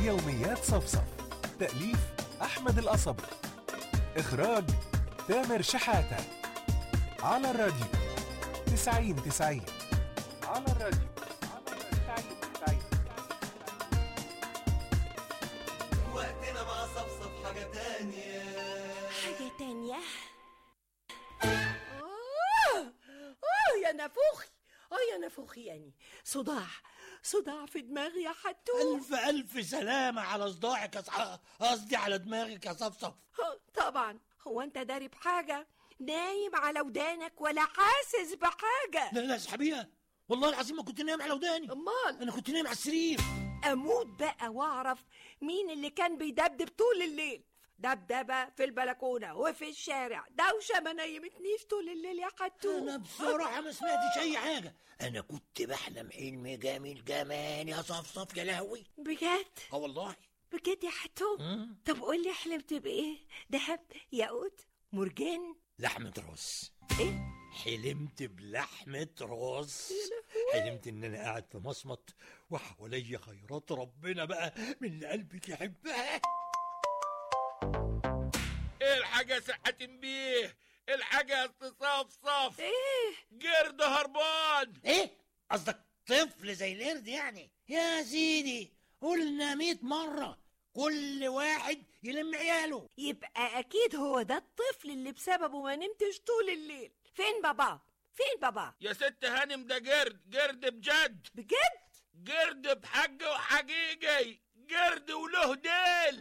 يوميات صفصف تأليف أحمد القصبي إخراج تامر شحاتة على الراديو تسعين تسعين على الراديو تسعين تسعين وقتنا مع صفصف حاجة تانية حاجة تانية آه آه يا نافوخي آه يا نافوخي يعني صداع صداع في دماغي يا حتو ألف ألف سلامة على صداعك يا صح- قصدي على دماغك يا صفصف آه، طبعا هو أنت داري بحاجة نايم على ودانك ولا حاسس بحاجة لا لا اسحبيها والله العظيم ما كنت نايم على وداني أمال أنا كنت نايم على السرير أموت بقى وأعرف مين اللي كان بيدبدب طول الليل دبدبة في البلكونة وفي الشارع دوشة ما نيمتنيش طول الليل يا حتو أنا بصراحة ما سمعتش أي حاجة أنا كنت بحلم حلم جميل جمال يا صفصف يا لهوي بجد أه والله بجد يا حتو مم. طب قول لي حلمت بإيه دهب ياقوت مرجان لحمة راس إيه حلمت بلحمة راس حلمت ان انا قاعد في مصمت وحواليا خيرات ربنا بقى من اللي قلبك يحبها الحاجة يا صحة بيه الحاجة يا صفصف إيه جرد هربان ايه قصدك طفل زي القرد يعني يا سيدي قلنا مئة مرة كل واحد يلم عياله يبقى أكيد هو ده الطفل اللي بسببه ما نمتش طول الليل فين بابا فين بابا يا ست هانم ده جرد جرد بجد بجد جرد بحج وحقيقي جرد وله ديل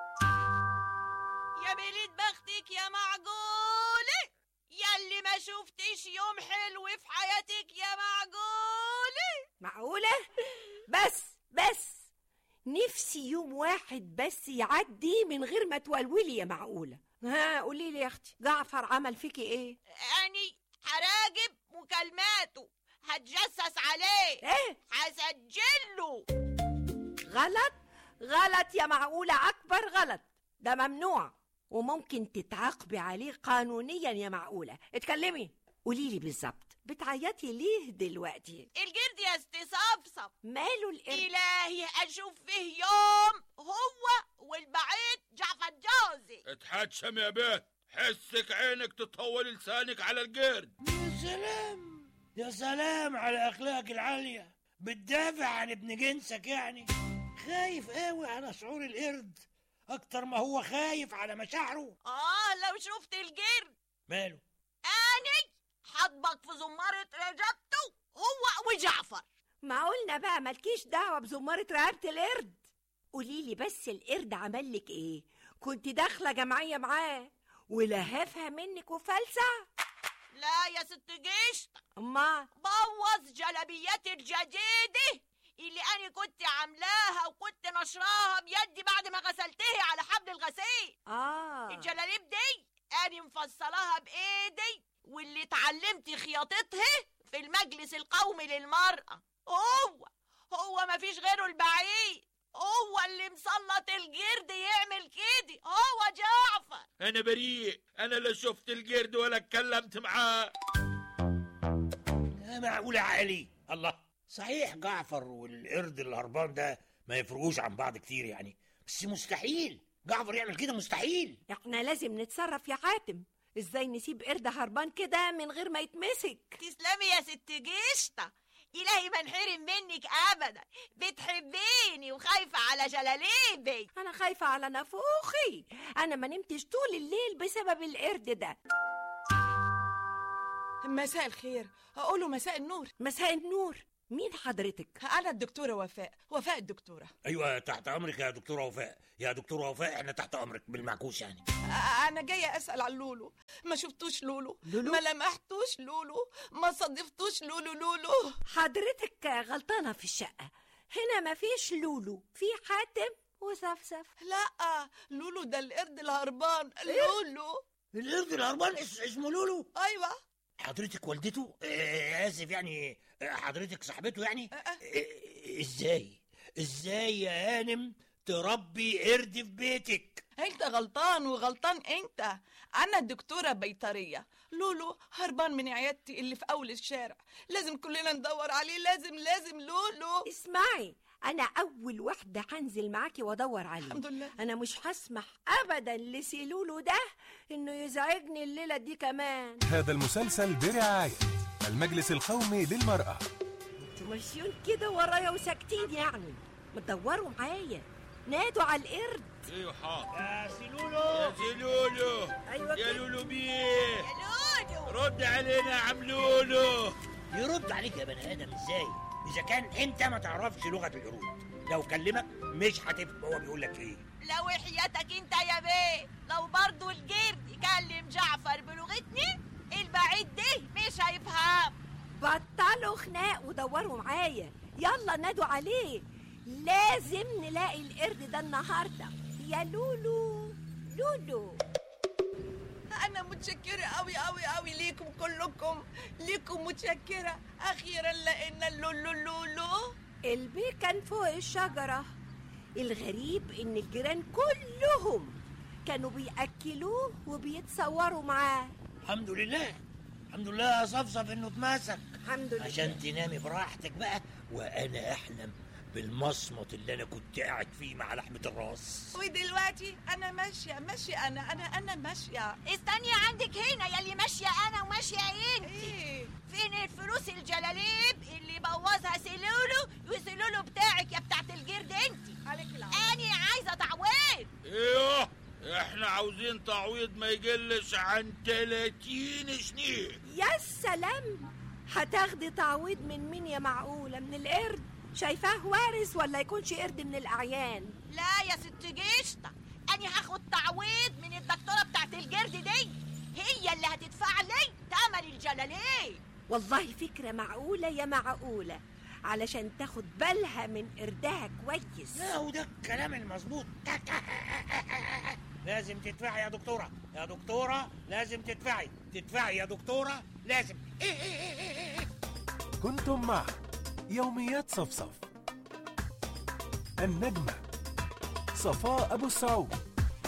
يا بليد بختك يا معقولة ياللي ما شفتش يوم حلو في حياتك يا معقولة معقولة بس بس نفسي يوم واحد بس يعدي من غير ما تولولي يا معقولة ها قولي لي يا اختي جعفر عمل فيكي ايه يعني هراجب مكالماته هتجسس عليه ايه هسجله غلط غلط يا معقولة أكبر غلط ده ممنوع وممكن تتعاقبي عليه قانونيا يا معقولة اتكلمي قولي لي بالظبط بتعيطي ليه دلوقتي الجرد يا استصفصف ماله القرد إلهي أشوف فيه يوم هو والبعيد جعفر جوزي اتحتشم يا بيه حسك عينك تطول لسانك على الجرد يا سلام يا سلام على اخلاقك العالية بتدافع عن ابن جنسك يعني خايف قوي على شعور القرد اكتر ما هو خايف على مشاعره آه لو شفت الجرد ماله أني حطبك في زمارة رجبته هو وجعفر ما قلنا بقى مالكيش دعوة بزمارة رقبة القرد قولي لي بس القرد عمل لك ايه كنت داخلة جمعية معاه ولهفها منك وفلسع لا يا ست جيشت اما بوظ جلبيات الجديدة اللي أنا كنت عاملاها وكنت نشراها بيدي بعد ما غسلتها على حبل الغسيل اه الجلاليب دي أنا مفصلاها بإيدي واللي اتعلمت خياطتها في المجلس القومي للمرأة هو هو مفيش غيره البعيد هو اللي مسلط الجرد يعمل كده هو جعفر انا بريء انا لا شفت الجرد ولا اتكلمت معاه يا معقول عقلي الله صحيح جعفر والقرد الهربان ده ما يفرقوش عن بعض كتير يعني بس مستحيل جعفر يعمل كده مستحيل احنا لازم نتصرف يا حاتم ازاي نسيب قرد هربان كده من غير ما يتمسك تسلمي يا ست جيشطة إلهي ما انحرم منك أبدا بتحبيني وخايفة على جلاليبي انا خايفة على نافوخي انا ما نمتش طول الليل بسبب القرد ده مساء الخير أقوله مساء النور مساء النور مين حضرتك أنا الدكتورة وفاء وفاء الدكتورة ايوه تحت امرك يا دكتوره وفاء يا دكتوره وفاء احنا تحت امرك بالمعكوس يعني أ- أنا جاية أسأل عن لولو ما شفتوش لولو لولو؟ ما لمحتوش لولو ما صادفتوش لولو لولو حضرتك غلطانة في الشقة هنا ما فيش لولو في حاتم وصفصف لا لولو ده القرد الهربان لولو القرد الهربان اس- اسمه لولو أيوة حضرتك والدته آه اسف يعني آه، حضرتك صاحبته يعني آه، آه. آه، ازاي ازاي يا هانم تربي قرد في بيتك أنت غلطان وغلطان أنت أنا الدكتورة بيطرية لولو هربان من عيادتي اللي في أول الشارع لازم كلنا ندور عليه لازم لازم لولو اسمعي انا اول واحده هنزل معاكي وادور عليه الحمد لله انا مش هسمح ابدا لسيلولو ده انه يزعجني الليله دي كمان هذا المسلسل برعاية المجلس القومي للمرأة انتوا ماشيين كده ورايا وساكتين يعني ما تدوروا معايا نادوا على القرد ايوه حاضر يا سيلولو يا زلولو ايوه يا كده لولو بيه يا لولو رد علينا يا عم لولو يرد عليك يا بني ادم ازاي اذا كان انت ما تعرفش لغه القرود لو كلمك مش هتفهم هو بيقول لك ايه لو حياتك انت يا بيه لو برضو الجرد يكلم جعفر بلغتني البعيد ده مش هيفهم بطلوا خناق ودوروا معايا يلا نادوا عليه لازم نلاقي القرد ده النهارده يا لولو لولو انا متشكره قوي قوي قوي ليكم كلكم ليكم متشكره اخيرا لقينا اللولو لولو البي كان فوق الشجرة الغريب إن الجيران كلهم كانوا بيأكلوه وبيتصوروا معاه الحمد لله الحمد لله يا صفصف انه اتمسك الحمد لله عشان تنامي براحتك بقى وانا احلم بالمصمت اللي انا كنت قاعد فيه مع لحمه الراس ودلوقتي انا ماشيه ماشيه انا انا انا ماشيه استني عندك هنا يلي ماشيه انا وماشيه انت ايه فين الفلوس الجلاليب اللي بوظها سيلولو وسيلولو بتاعك يا بتاعت الجرد انت عليك العافيه اني عايزه تعويض ايوه احنا عاوزين تعويض ما يقلش عن 30 سنين يا سلام هتاخدي تعويض من مين يا معقولة من القرد شايفاه وارث ولا يكونش قرد من الأعيان لا يا ست جشطة أنا هاخد تعويض من الدكتورة بتاعت الجرد دي هي اللي هتدفع لي تمن الجلاليب والله فكرة معقولة يا معقولة علشان تاخد بالها من قردها كويس لا وده الكلام المظبوط لازم تدفعي يا دكتوره يا دكتوره لازم تدفعي تدفعي يا دكتوره لازم كنتم مع يوميات صفصف النجمة صفاء أبو السعود